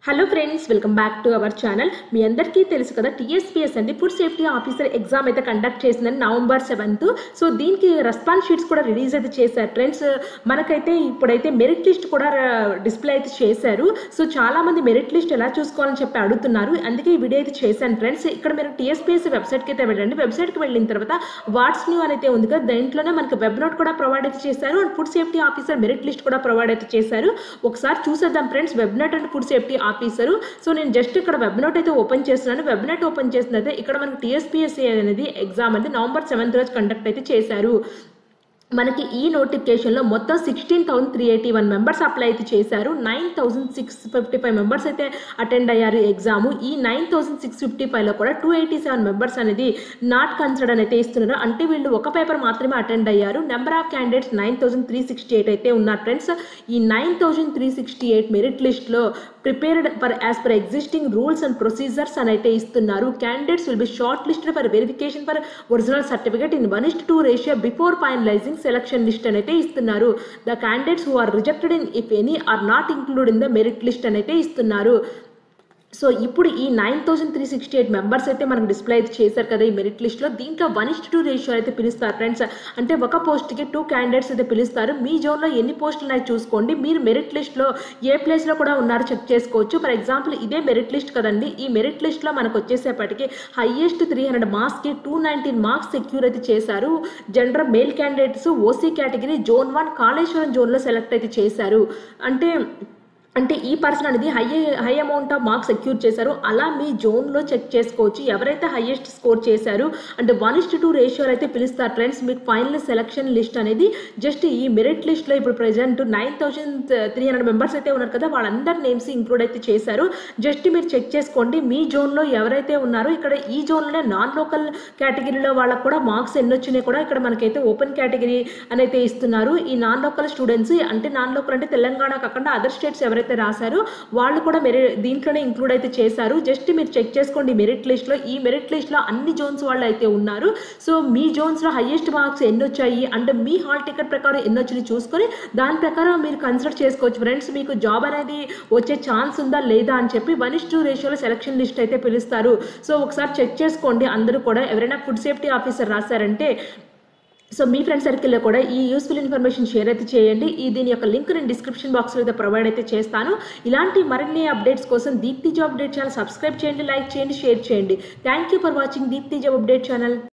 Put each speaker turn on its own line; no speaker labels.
hello friends welcome back to our channel మీ అందరికీ తెలుసు కదా టీఎస్పీఎస్ అండి ఫుడ్ సేఫ్టీ ఆఫీసర్ ఎగ్జామ్ అయితే కండక్ట్ చేసిందని నవంబర్ సెవెంత్ సో దీనికి రెస్పాన్స్ షీట్స్ కూడా రిలీజ్ అయితే చేశారు ఫ్రెండ్స్ మనకైతే ఇప్పుడైతే మెరిట్ లిస్ట్ కూడా డిస్ప్లే అయితే చేశారు సో చాలా మంది మెరిట్ లిస్ట్ ఎలా చూసుకోవాలని చెప్పి అడుగుతున్నారు అందుకే ఈ వీడియో అయితే చేశాను ఫ్రెండ్స్ ఇక్కడ మీరు టీఎస్పీఎస్ వెబ్సైట్కి అయితే వెళ్ళండి వెబ్సైట్కి వెళ్ళిన తర్వాత వాట్స్ న్యూ అని అయితే ఉంది కదా దాంట్లోనే మనకి వెబ్ నోట్ కూడా ప్రొవైడ్ అయితే చేశారు and food safety officer merit list కూడా ప్రొవైడ్ అయితే చేశారు ఒకసారి చూసేద్దాం friends web note and food safety officer so నేను జస్ట్ ఇక్కడ వెబ్ నోట్ అయితే ఓపెన్ చేస్తున్నాను వెబ్ నోట్ ఓపెన్ చేసిన అయితే ఇక్కడ మనకి టీఎస్పీఎస్సీ అనేది ఎగ్జామ్ అనేది నవంబర్ సెవెంత్ రోజు కండక్ట్ అయితే చేశారు మనకి ఈ నోటిఫికేషన్లో మొత్తం sixteen thousand three eighty one members apply అయితే చేశారు nine thousand six fifty five members అయితే అటెండ్ అయ్యారు ఎగ్జామ్ ఈ నైన్ థౌసండ్ సిక్స్ ఫిఫ్టీ ఫైవ్లో కూడా టూ ఎయిటీ సెవెన్ మెంబర్స్ అనేది నాట్ కన్సిడర్ అయితే ఇస్తున్నారు అంటే వీళ్ళు ఒక పేపర్ మాత్రమే అటెండ్ అయ్యారు number of candidates nine thousand three sixty eight అయితే ఉన్నారు ఫ్రెండ్స్ ఈ nine thousand three sixty eight merit లిస్ట్లో prepared for as per existing rules and procedures అని అయితే ఇస్తున్నారు candidates will be short listed for verification for original certificate in one is two ratio before finalizing selection list అని అయితే ఇస్తున్నారు the candidates who are rejected in if any are not include in the merit list అని అయితే ఇస్తున్నారు so ఇప్పుడు ఈ nine thousand three sixty eight members అయితే మనకు డిస్ప్లే అయితే చేశారు కదా ఈ మెరిట్ లిస్ట్లో దీంట్లో వన్ ఇస్ట్ టూ రేషియో అయితే పిలుస్తారు ఫ్రెండ్స్ అంటే ఒక పోస్ట్కి టూ క్యాండిడేట్స్ అయితే పిలుస్తారు మీ జోన్లో ఎన్ని పోస్టులు ఉన్నాయి చూసుకోండి మీరు మెరిట్ లిస్ట్లో ఏ ప్లేస్లో కూడా ఉన్నారో చెక్ చేసుకోవచ్చు ఫర్ ఎగ్జాంపుల్ ఇదే మెరిట్ లిస్ట్ కదండి ఈ మెరిట్ లిస్ట్లో మనకు వచ్చేసేపటికి హైయెస్ట్ త్రీ హండ్రెడ్ మార్క్స్కి టూ నైన్టీన్ మార్క్స్ సెక్యూర్ అయితే చేశారు general male candidates OC category zone one Kaleshwaram జోన్లో సెలెక్ట్ అయితే చేశారు అంటే అంటే ఈ పర్సన్ అనేది high high amount of marks secure చేశారు అలా మీ జోన్లో చెక్ చేసుకోవచ్చు ఎవరైతే హైయెస్ట్ స్కోర్ చేశారు అంటే వన్ ఇస్ టూ రేషియో అయితే పిలుస్తారు ఫ్రెండ్స్ మీకు ఫైనల్ సెలక్షన్ లిస్ట్ అనేది జస్ట్ ఈ మెరిట్ లిస్ట్లో ఇప్పుడు present nine thousand three hundred members అయితే ఉన్నారు కదా వాళ్ళందరి నేమ్స్ ఇంక్లూడ్ అయితే చేశారు జస్ట్ మీరు చెక్ చేసుకోండి మీ జోన్లో ఎవరైతే ఉన్నారో ఇక్కడ ఈ జోన్లోనే నాన్ లోకల్ కేటగిరీలో వాళ్ళకు కూడా మార్క్స్ ఎన్ని వచ్చినాయి కూడా ఇక్కడ మనకైతే ఓపెన్ కేటగిరీ అని అయితే ఇస్తున్నారు ఈ నాన్ లోకల్ స్టూడెంట్స్ అంటే నాన్ లోకల్ అంటే తెలంగాణ కాకుండా అదర్ స్టేట్స్ ఎవరైతే ఎవరైతే రాశారో వాళ్ళు కూడా మెరి దీంట్లోనే ఇంక్లూడ్ అయితే చేశారు జస్ట్ మీరు చెక్ చేసుకోండి మెరిట్ లిస్ట్లో ఈ మెరిట్ లిస్ట్లో అన్ని జోన్స్ వాళ్ళు అయితే ఉన్నారు సో మీ జోన్స్లో హైయెస్ట్ మార్క్స్ ఎన్ని వచ్చాయి అంటే మీ హాల్ టికెట్ ప్రకారం ఎన్ని వచ్చినాయి చూసుకొని దాని ప్రకారం మీరు కన్సిడర్ చేసుకోవచ్చు ఫ్రెండ్స్ మీకు జాబ్ అనేది వచ్చే ఛాన్స్ ఉందా లేదా అని చెప్పి వన్ ఇస్ టూ రేషియోలో సెలక్షన్ లిస్ట్ అయితే పిలుస్తారు సో ఒకసారి చెక్ చేసుకోండి అందరూ కూడా ఎవరైనా ఫుడ్ సేఫ్టీ ఆఫీసర్ రాశారంటే సో మీ ఫ్రెండ్ సర్కిల్లో కూడా ఈ యూస్ఫుల్ ఇన్ఫర్మేషన్ షేర్ అయితే చేయండి ఈ దీని యొక్క లింక్ నేను డిస్క్రిప్షన్ బాక్స్లో అయితే ప్రొవైడ్ అయితే చేస్తాను ఇలాంటి మరిన్ని అప్డేట్స్ కోసం Deepti job update channel subscribe చేయండి లైక్ చేయండి షేర్ చేయండి thank you for watching Deepti job update channel